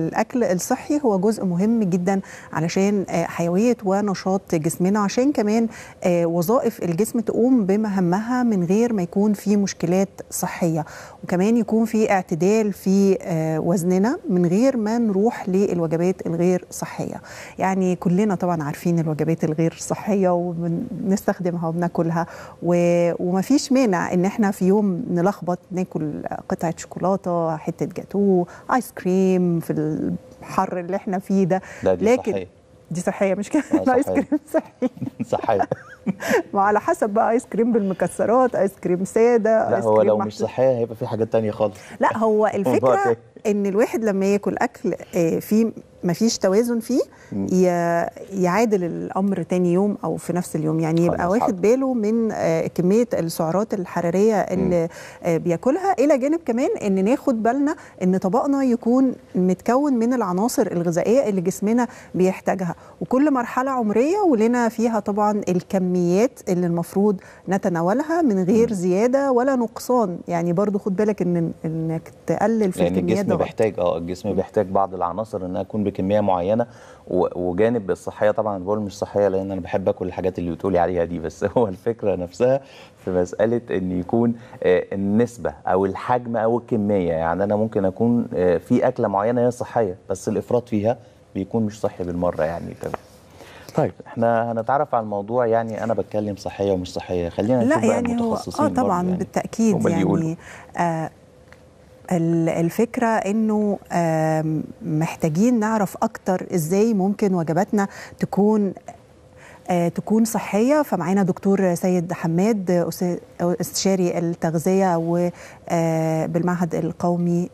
الاكل الصحي هو جزء مهم جدا علشان حيويه ونشاط جسمنا عشان كمان وظائف الجسم تقوم بمهامها من غير ما يكون في مشكلات صحيه وكمان يكون في اعتدال في وزننا من غير ما نروح للوجبات الغير صحيه يعني كلنا طبعا عارفين الوجبات الغير صحيه وبنستخدمها وبناكلها ومفيش مانع ان احنا في يوم نلخبط ناكل قطعه شوكولاته حته جاتو ايس كريم في الحر اللي احنا فيه ده لا دي لكن صحية. دي صحيه مش كده آه، ايس صحية. كريم صحي صحيح ما على حسب بقى ايس كريم بالمكسرات ايس كريم ساده لا ايس هو كريم لو مش محطوط- صحيه هيبقى في حاجات تانية خالص لا هو موضوع الفكره تاني. ان الواحد لما ياكل اكل آه، فيه ما فيش توازن فيه ي- يعادل الامر تاني يوم او في نفس اليوم يعني يبقى خلاص واخد حاضر. باله من آه، كميه السعرات الحراريه اللي آه، بياكلها الى جانب كمان ان ناخد بالنا ان طبقنا يكون متكون من العناصر الغذائيه اللي جسمنا بيحتاجها وكل مرحله عمريه ولنا فيها طبعا الكميات اللي المفروض نتناولها من غير زياده ولا نقصان يعني برضو خد بالك ان انك تقلل في لان الكميات الجسم ده بيحتاج اه الجسم بيحتاج بعض العناصر انها تكون بكميه معينه و- وجانب الصحيه طبعا بقول مش صحيه لان انا بحب اكل الحاجات اللي بتقولي عليها دي بس هو الفكره نفسها في مساله ان يكون آه، النسبه او الحجم او الكميه يعني انا ممكن اكون آه، في اكله معينه هي صحيه بس الافراط فيها بيكون مش صحي بالمره يعني تمام طيب احنا هنتعرف على الموضوع يعني انا بتكلم صحيه ومش صحيه خلينا نشوف لا بقى يعني هو المتخصصين اه برضه طبعا يعني بالتاكيد هم اللي يقولوا. يعني آه ال- الفكره انه آم، محتاجين نعرف اكتر ازاي ممكن وجباتنا تكون آه، تكون صحيه فمعانا دكتور سيد حماد أس- استشاري التغذيه وبالمعهد القومي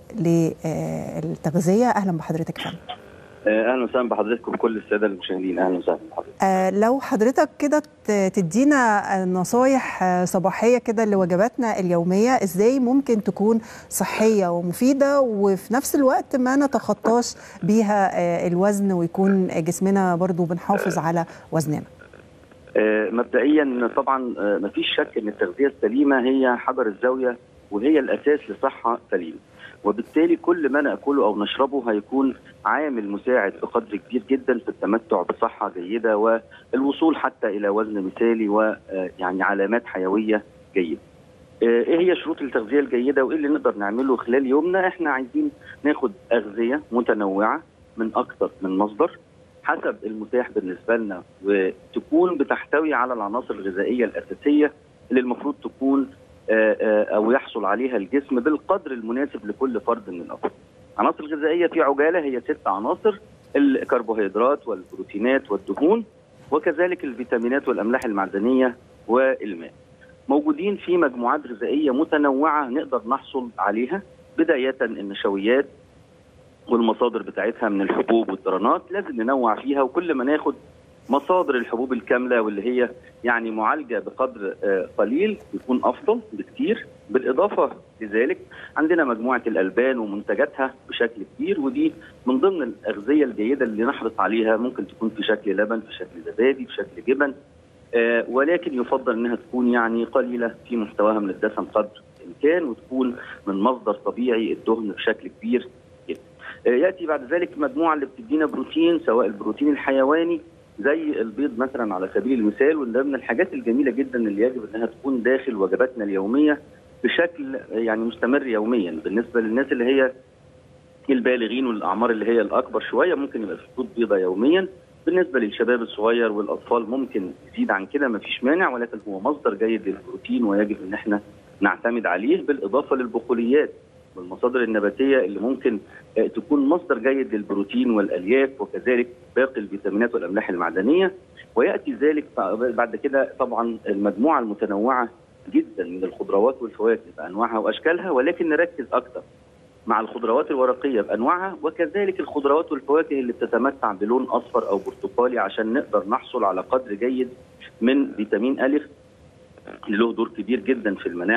للتغذيه اهلا بحضرتك يا فندم اهلا وسهلا بحضرتكم كل الساده المشاهدين اهلا وسهلا بحضرتك آه، لو حضرتك كده ت- تدينا آه، نصايح آه، صباحية كده لوجباتنا اليومية ازاي ممكن تكون صحية ومفيدة وفي نفس الوقت ما نتخطاش بيها آه، الوزن ويكون جسمنا برضو بنحافظ على وزننا آه، مبدئيا طبعا آه، مفيش شك ان التغذيه السليمه هي حجر الزاويه وهي الاساس لصحه سليمه وبالتالي كل ما ناكله او نشربه هيكون عامل مساعد بقدر كبير جدا في التمتع بصحه جيده والوصول حتى الى وزن مثالي ويعني علامات حيويه جيده. آه، ايه هي شروط التغذيه الجيده وايه اللي نقدر نعمله خلال يومنا؟ احنا عايزين ناخد اغذيه متنوعه من اكثر من مصدر حسب المتاح بالنسبه لنا وتكون بتحتوي على العناصر الغذائيه الاساسيه اللي المفروض تكون آه، آه، او يحصل عليها الجسم بالقدر المناسب لكل فرد من الافراد. عناصر غذائيه في عجاله هي ست عناصر الكربوهيدرات والبروتينات والدهون وكذلك الفيتامينات والاملاح المعدنيه والماء. موجودين في مجموعات غذائيه متنوعه نقدر نحصل عليها بدايه النشويات والمصادر بتاعتها من الحبوب والطرانات لازم ننوع فيها وكل ما ناخد مصادر الحبوب الكامله واللي هي يعني معالجه بقدر آه، قليل يكون افضل بكتير بالاضافه لذلك عندنا مجموعه الالبان ومنتجاتها بشكل كبير ودي من ضمن الاغذيه الجيده اللي نحرص عليها ممكن تكون في شكل لبن في شكل زبادي في شكل جبن آه، ولكن يفضل انها تكون يعني قليله في محتواها من الدسم قدر الامكان وتكون من مصدر طبيعي الدهن بشكل كبير جدا. آه، ياتي بعد ذلك مجموعه اللي بتدينا بروتين سواء البروتين الحيواني زي البيض مثلا على سبيل المثال وده من الحاجات الجميله جدا اللي يجب انها تكون داخل وجباتنا اليوميه بشكل يعني مستمر يوميا بالنسبه للناس اللي هي البالغين والاعمار اللي هي الاكبر شويه ممكن يبقى في بيض بيضه يوميا بالنسبه للشباب الصغير والاطفال ممكن يزيد عن كده مفيش مانع ولكن هو مصدر جيد للبروتين ويجب ان احنا نعتمد عليه بالاضافه للبقوليات والمصادر النباتيه اللي ممكن آه، تكون مصدر جيد للبروتين والالياف وكذلك باقي الفيتامينات والاملاح المعدنيه وياتي ذلك بعد كده طبعا المجموعه المتنوعه جدا من الخضروات والفواكه بانواعها واشكالها ولكن نركز اكثر مع الخضروات الورقيه بانواعها وكذلك الخضروات والفواكه اللي بتتمتع بلون اصفر او برتقالي عشان نقدر نحصل على قدر جيد من فيتامين الف اللي له دور كبير جدا في المناعه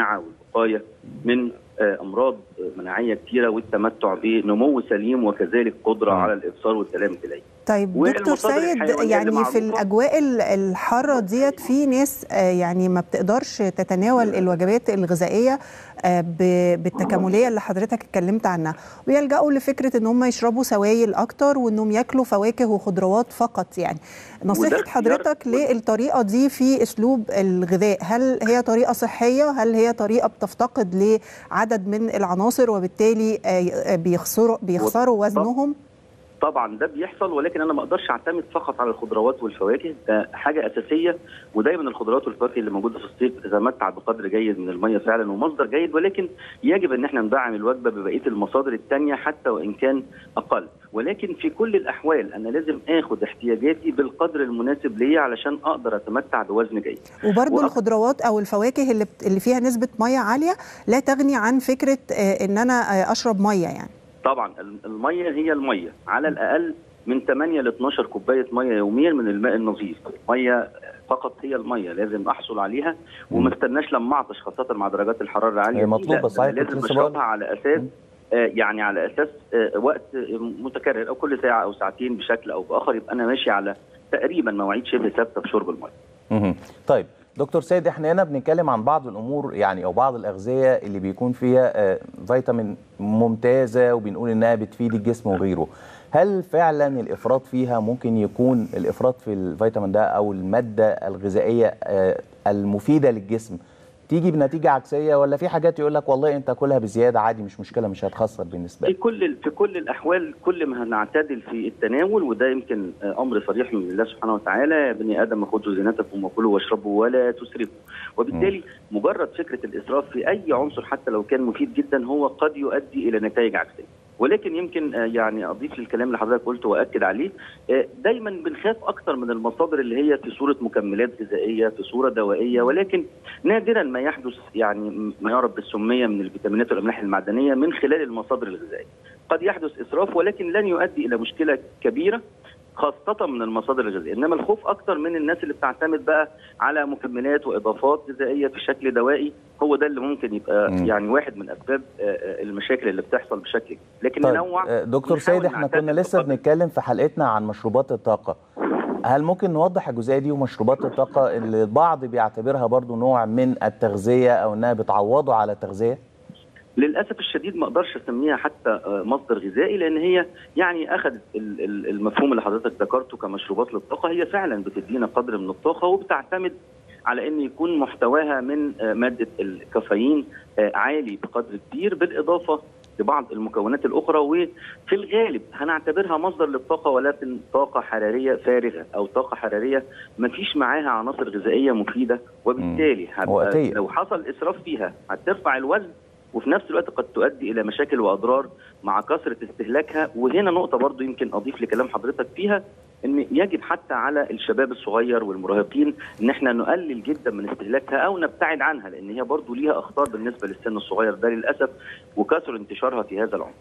الوقايه من امراض مناعيه كثيره والتمتع بنمو سليم وكذلك قدره مم. على الابصار والسلام التليفي. طيب دكتور والمصادر سيد الحيوانية اللي يعني في معروفة. الاجواء ال- الحاره ديت في ناس آه، يعني ما بتقدرش تتناول الوجبات الغذائيه آه، ب- بالتكامليه اللي حضرتك اتكلمت عنها ويلجأوا لفكره ان هم يشربوا سوائل اكتر وانهم ياكلوا فواكه وخضروات فقط يعني نصيحه اختيار- حضرتك للطريقه دي في اسلوب الغذاء هل هي طريقه صحيه هل هي طريقه بتفتقد لعدد من العناصر وبالتالي آه، بيخسروا بيخسروا وزنهم طبعا ده بيحصل ولكن انا ما اقدرش اعتمد فقط على الخضروات والفواكه ده حاجه اساسيه ودايما الخضروات والفواكه اللي موجوده في الصيف بتتمتع بقدر جيد من الميه فعلا ومصدر جيد ولكن يجب ان احنا ندعم الوجبه ببقيه المصادر الثانيه حتى وان كان اقل ولكن في كل الاحوال انا لازم اخد احتياجاتي بالقدر المناسب ليا علشان اقدر اتمتع بوزن جيد وبرضو وأك- الخضروات او الفواكه اللي بت... اللي فيها نسبه ميه عاليه لا تغني عن فكره آه، ان انا آه، اشرب ميه يعني طبعا الم- الميه هي الميه على الاقل من 8 ل 12 كوبايه ميه يوميا من الماء النظيف الميه فقط هي الميه لازم احصل عليها وما استناش لما اعطش خاصه مع درجات الحراره العاليه هي دي. مطلوبة، لا، ده صحيح، أنا كنت لازم لسه بقول. اشربها على اساس آه، يعني على اساس آه، وقت متكرر او كل ساعه او ساعتين بشكل او باخر يبقى انا ماشي على تقريبا مواعيد شبه ثابته في شرب الميه مهم. طيب دكتور سيد احنا هنا بنتكلم عن بعض الامور يعني او بعض الاغذيه اللي بيكون فيها آه، فيتامين ممتازه وبنقول انها بتفيد الجسم وغيره هل فعلا الافراط فيها ممكن يكون الافراط في الفيتامين ده او الماده الغذائيه آه، المفيده للجسم تيجي بنتيجه عكسيه ولا في حاجات يقول لك والله انت كلها بزياده عادي مش مشكله مش هتخسر بالنسبه في لك كل في كل الاحوال كل ما هنعتدل في التناول وده يمكن آه، امر صريح من الله سبحانه وتعالى يا بني ادم خذوا زينتكم وكلوا واشربوا ولا تسرفوا وبالتالي مجرد فكره الاسراف في اي عنصر حتى لو كان مفيد جدا هو قد يؤدي الى نتائج عكسيه ولكن يمكن آه، يعني اضيف للكلام اللي حضرتك قلته واكد عليه آه، دايما بنخاف اكتر من المصادر اللي هي في صوره مكملات غذائيه في صوره دوائيه ولكن نادرا ما يحدث يعني ما يعرف بالسميه من الفيتامينات والاملاح المعدنيه من خلال المصادر الغذائيه. قد يحدث اسراف ولكن لن يؤدي الى مشكله كبيره خاصة من المصادر الغذائية، إنما الخوف أكتر من الناس اللي بتعتمد بقى على مكملات وإضافات غذائية في شكل دوائي، هو ده اللي ممكن يبقى مم. يعني واحد من أسباب آه، آه، المشاكل اللي بتحصل بشكل كبير، لكن طيب ننوع آه، دكتور ونحاول سيد احنا نعتدل كنا لسه بقدر- بنتكلم في حلقتنا عن مشروبات الطاقة هل ممكن نوضح الجزئية دي ومشروبات الطاقة اللي البعض بيعتبرها برضو نوع من التغذية او انها بتعوضه على التغذية للاسف الشديد ما اقدرش اسميها حتى آه، مصدر غذائي لان هي يعني اخذت ال- ال- المفهوم اللي حضرتك ذكرته كمشروبات للطاقه هي فعلا بتدينا قدر من الطاقه وبتعتمد على ان يكون محتواها من آه، ماده الكافيين آه، عالي بقدر كبير بالاضافه لبعض المكونات الاخرى وفي الغالب هنعتبرها مصدر للطاقه ولكن طاقه حراريه فارغه او طاقه حراريه ما فيش معاها عناصر غذائيه مفيده وبالتالي وقتية. هبقى لو حصل اسراف فيها هترفع الوزن وفي نفس الوقت قد تؤدي الى مشاكل واضرار مع كثره استهلاكها وهنا نقطه برضو يمكن اضيف لكلام حضرتك فيها ان يجب حتى على الشباب الصغير والمراهقين ان احنا نقلل جدا من استهلاكها او نبتعد عنها لان هي برضو ليها اخطار بالنسبه للسن الصغير ده للاسف وكثر انتشارها في هذا العمر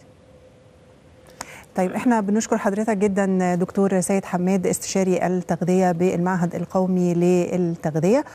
طيب احنا بنشكر حضرتك جدا دكتور سيد حماد استشاري التغذيه بالمعهد القومي للتغذيه